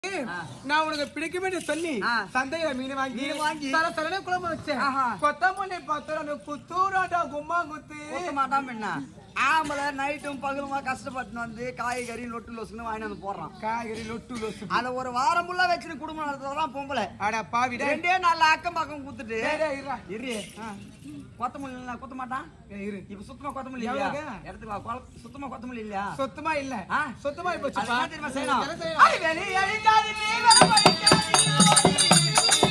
நான் உனக்கு பிடிக்கும் என்று சொல்லி ஆ. சந்தையில மீன் வாங்கி மீன் வாங்கி. தர தரனே குழம்பு வச்சேன் ஆஹா. கொத்தமல்லி பார்த்தோம் குத்தூராட்டா கும்மா குத்து ஊத்த மாட்டாம என்ன ஆம்பளை நைட்டும் பகலுமா கஷ்டப்பட்டு வந்து காய்கறி லொட்டு லொசுன்னு வாங்கி வந்து போடுறான் காய்கறி லொட்டு லொசு அத ஒரு வாரம் ஃபுல்லா வச்சுட்டு குடும்பம் நடத்துறதான் பொம்பளை அட பாவிடா ரெண்டே நாள்ல அக்கம் பக்கம் குத்துட்டு டேய், டேய், இருடா. இரு கொத்தமல்லி இல்ல குத்த மாட்டான் ஏய், இரு இப்ப சுத்தமா கொத்தமல்லி இல்லையா எவ்வளவுங்க? எடுத்துக்கோ கொல- சுத்தமா கொத்தமல்லி இல்லையா சொத்தமா இல்ல ஆ? சொத்தமா அது போச்சுப்பா என்ன தெரியுமா செய்யணும்? என்ன செய்யணும்? அடி வெளி அழிக்காது நீ வரவழைக்காது.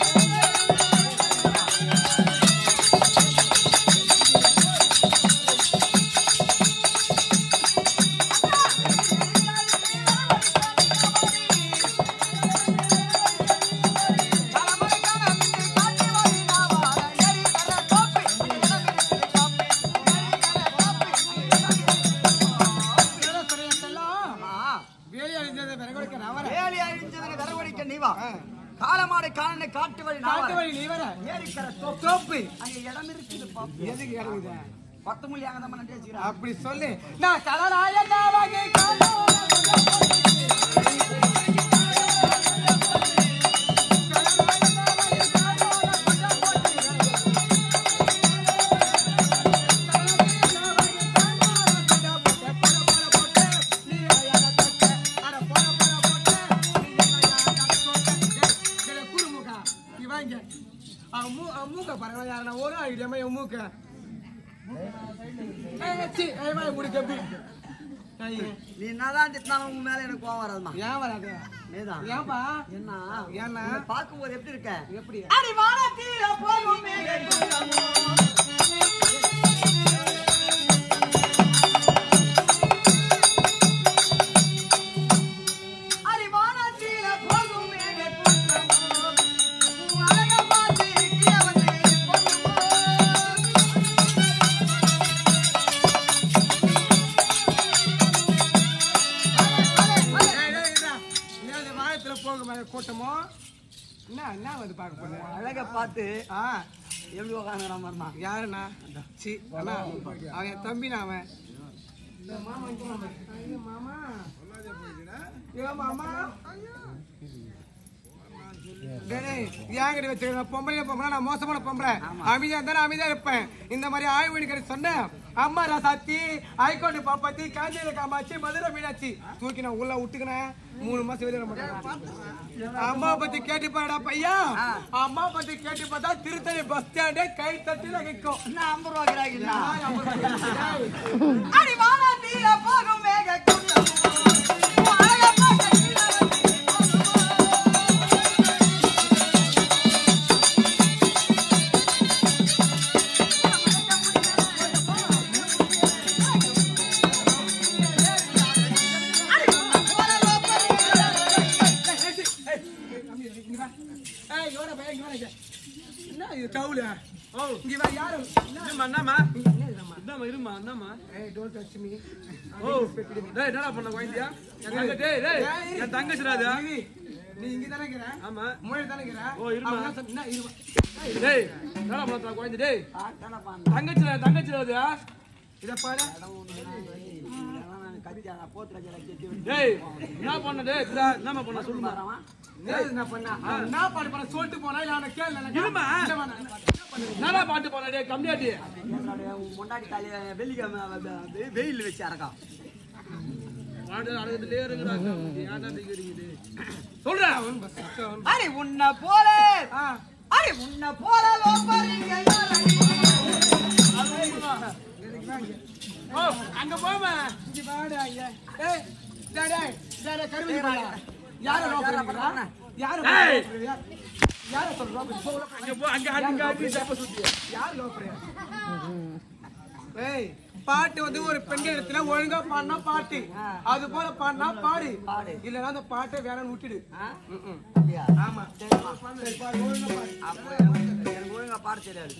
என்ன சொல்றீங்க செல்லம்? ஆமா. வேலி அழிஞ்சதை விறகுடைக்க நான் வரேன். வேலி அழிஞ்சதுன்னு விறகுடைக்க நீ வா. ஆ. காலமாடு காலனை காட்டு வழி நான் காட்டு வரேன். வழி நீ வர. ஏரிக்கரை தோப்பு. தோப்பு. அங்க இடம் இருக்குது பாப்பு. எதுக்கு இறங்குது? கொத்தமல்லி அங்க தான் பண்ணி வச்சுக்கிறேன். அப்படி சொல்லு நான் தலராயனாவாகி காணோம். மூக்க பாருங்க யாரா ஒரு ஐடியாமா என் மூக்க ஏய், சீ, ஏய், வாய் மூடு, கப்பி. ஐயே, நீ என்னதான் திட்டினாலும் உன் மேல எனக்கு கோவம் வராதுமா. ஏன் வராது நீதான். ஏன்பா என்ன? ஏன்னா? உன்னை பார்க்கும்போது எப்படி இருக்க? எப்படி அடி வானத்தில போகும் மேகக்கூட்டமோ. அடி வானத்தில போகும் மேகக்கூட்டமோ. உன் அழகை பார்த்து கீழே வந்து பொங்குமோ. ஏய், ஏய், இருடா. என்னது வானத்துல போக மாதிரி கூட்டமோ என்ன என்ன வந்து பார்க்க போறேன் அழகை பார்த்து ஆ எப்படி உட்காந்துறான் பாருமா யாருண்ணா சி அண்ணா அவன் என் தம்பிண்ணா அவன் இந்த மாமா இங்க வாங்க. ஐயோ, மாமா ஏ மாமா டேய், டேய், ஏங்கிட்ட வச்சுக்க பொம்பளை பொம்பளை நான் மோசமான பொம்பளை அமைதியா இருந்தாலும் அமைதியா இருப்பேன் இந்த மாதிரி ஆய்வு பண்ணிக்கிற சொன்னேன் அம்மா ராசாத்தி ஐகோண்டு பாப்பாத்தி காஞ்சியில காமாச்சி மதுரை மீனாட்சி தூக்கி நான் உள்ள விட்டுக்கினேன் மூணு மாசம் வெளியிட மாட்டேன் அம்மா பத்தி கேட்டு பாடா பையா அம்மா பத்தி கேட்டு பார்த்தா திருத்தணி பஸ் ஸ்டாண்டே கை தட்டி நகைக்கும் என்ன ஐம்பது ரூபா கிராக்கிங்களா டேய், அடி வானத்தில போகும் மேகக்கூட்டமோ. உன் அழகை பார்த்து கீழே வந்து பொங்குமோ. ஏய், இவனை பையன் இங்க வாங்க. என்ன இது கவுல? இங்க வா, யாரு? என்னம்மா, என்னம்மா? என்னதும்மா? என்னம்மா, இரும்மா, என்னம்மா? ஏய், don't touch me. ஓ, டேய், என்னடா பண்ண குழந்தையா? என் தங்க- டேய், டேய், ஏய், என் தங்கச்சிடா அது. இரு. நீ இங்க தானே இருக்கிற? ஆமா. மூலையில தானே இருக்கிற? ஓ, இருமா. அவன் என்ன சொன்ன- என்ன, இருமா. டேய், என்னடா பண்ண தர குழந்தை, டேய்? ஆட்டானப்பா. தங்கச்சிடா, தங்கச்சிடா அது. இத பாரு. இதெல்லாம் நான் கத்தியா, நான் போத்துராஜா கத்தி விட்டு டேய், என்ன பண்ண, டேய், இதா, என்னம்மா பண்ண, சொல்லுமா. வரவன். என்னது நான் பண்ணா? அவன் என்ன பாடு பண்ண சொல்லிட்டு போனா, இல்ல அவனை கேளு, நான் இருமா. இல்லம்மா, நான் என்ன பண்ணேன்? என்னடா பாட்டு பண்ண, டேய், கம்மியாட்டி. என்னோட உன் முன்னாடி தலையில வெள்ளிக்கிழமை வந்து வந்து வெயில் வச்சு அறக்கான் பாட்டு அடக்கத்துலயே இருக்குடா. ஏன்டா இப்படி இருக்குது? சொல்றா. அடி உன்னை போல ஆ, அடி உன்னை போல லோபரிங்க யாரடி? ஓ, அங்க போமா. இங்க வாடா, இங்க. ஏய், டேய், டேய், டேய், டேய், கருவடி பையா. யாரை ரோப் பண்ணிக்கிறா? யாரை ஏய். ரோப் பண்ணிக்கிறா? யாரை சொல்ற ரோப் பண்ணி- போ, உள்ள போ. அங்க போ, அங்க அடிங்க, அடி, சப்ப சுத்தி. யார் லோப்பரு? ஏய் பாட்டு வந்து ஒரு பெண்கள் இடத்துல ஒழுங்கா பாடினா பாட்டு அது போல பாடினா பாடு பாடு. இல்லன்னா அந்த பாட்டை வேணாம்னு விட்டுடு ஆ? ம்ம். அப்படியா? ஆமா சரிம்மா. சரி, பாடு, ஒழுங்கா பாடு. அப்போ எனக்கு எனக்கு ஒழுங்கா பாட தெரியாது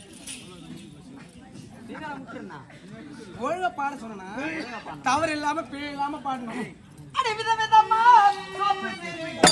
நீங்க முக்கியம்னா ஒழுங்கா பாட சொன்னா தவறு இல்லாம பிழை இல்லாம பாடணும் அடி வித விதமா சோப்பு தெரிவிக்க